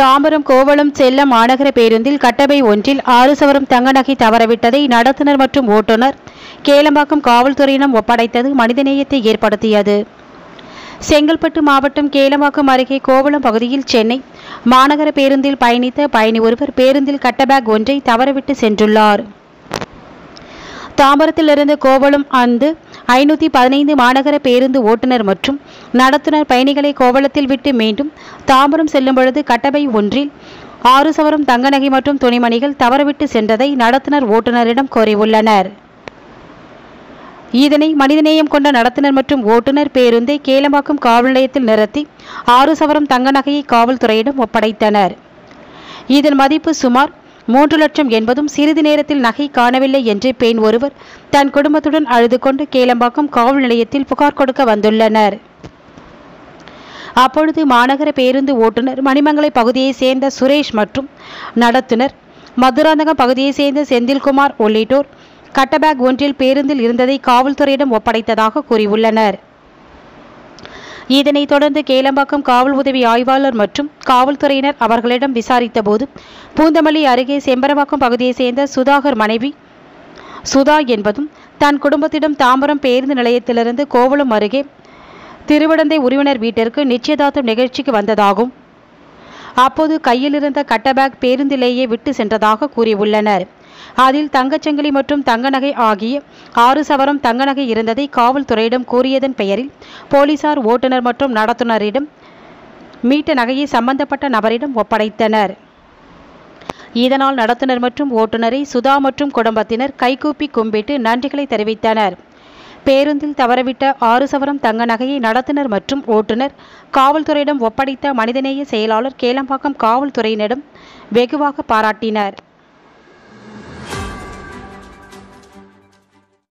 தாம்பரம் கோவளம் செல்லம் மாநகர பேருந்தில் கட்டபை ஒன்றில் ஆறு சவரம் தங்க நகை தவறவிட்டதை நடத்துனர் மற்றும் ஓட்டுநர் கேளம்பாக்கம் காவல்துறையிடம் ஒப்படைத்தது மனிதநேயத்தை ஏற்படுத்தியது செங்கல்பட்டு மாவட்டம் கேளம்பாக்கம் அருகே கோவளம் பகுதியில் சென்னை மாநகர பேருந்தில் பயணித்த பயணி ஒருவர் பேருந்தில் கட்டபேக் ஒன்றை தவறவிட்டு சென்றுள்ளார் தாம்பரத்திலிருந்து கோவளம் அந்த ஐநூற்றி பதினைந்து மாநகர பேருந்து ஓட்டுநர் மற்றும் நடத்துனர் பயணிகளை கோவளத்தில் விட்டு மீண்டும் தாம்பரம் செல்லும் பொழுது கட்டபை ஒன்றில் ஆறு சவரம் தங்க நகை மற்றும் துணிமணிகள் தவறவிட்டு சென்றதை நடத்துனர் ஓட்டுநரிடம் கோரியுள்ளனர் இதனை மனிதநேயம் கொண்ட நடத்துனர் மற்றும் ஓட்டுநர் பேருந்தை கேளம்பாக்கம் காவல் நிலையத்தில் நிறுத்தி ஆறு சவரம் தங்க நகையை காவல்துறையிடம் ஒப்படைத்தனர் இதன் மதிப்பு சுமார் மூன்று லட்சம் என்பதும் சிறிது நேரத்தில் நகை காணவில்லை என்று பெண் ஒருவர் தன் குடும்பத்துடன் அழுது கொண்டு கேளம்பாக்கம் காவல் நிலையத்தில் புகார் கொடுக்க வந்துள்ளனர் அப்பொழுது மாநகர பேருந்து ஓட்டுநர் மணிமங்கலை பகுதியைச் சேர்ந்த சுரேஷ் மற்றும் நடத்துனர் மதுராந்தகம் பகுதியைச் சேர்ந்த செந்தில்குமார் உள்ளிட்டோர் கட்டபேக் ஒன்றில் பேருந்தில் இருந்ததை காவல்துறையிடம் ஒப்படைத்ததாக கூறியுள்ளனர் இதனைத் தொடர்ந்து கேளம்பாக்கம் காவல் உதவி ஆய்வாளர் மற்றும் காவல்துறையினர் அவர்களிடம் விசாரித்தபோது பூந்தமல்லி அருகே செம்பரவாக்கம் பகுதியைச் சேர்ந்த சுதாகர் மனைவி சுதா என்பதும் தன் குடும்பத்திடம் தாம்பரம் பேருந்து நிலையத்திலிருந்து கோவளம் அருகே திருவிடந்தை உறவினர் வீட்டிற்கு நிச்சயதார்த்தம் நிகழ்ச்சிக்கு வந்ததாகும் அப்போது கையில் இருந்த கட்டபேக் பேருந்திலேயே விட்டு சென்றதாக கூறியுள்ளனர் அதில் தங்கச்சங்கிலி மற்றும் தங்க நகை ஆகிய ஆறு சவரம் தங்க நகை இருந்ததை காவல்துறையிடம் கூறியதன் பெயரில் போலீசார் ஓட்டுநர் மற்றும் நடத்துனரிடம் மீட்ட நகையை சம்பந்தப்பட்ட நபரிடம் ஒப்படைத்தனர் இதனால் நடத்துனர் மற்றும் ஓட்டுநரை சுதா மற்றும் குடும்பத்தினர் கைகூப்பி கும்பிட்டு நன்றிகளை தெரிவித்தனர் பேருந்தில் தவறவிட்ட ஆறு சவரம் தங்க நகையை நடத்துனர் மற்றும் ஓட்டுநர் காவல்துறையிடம் ஒப்படைத்த மனிதநேய செயலாளர் கேளம்பாக்கம் காவல்துறையினரிடம் வெகுவாக பாராட்டினர்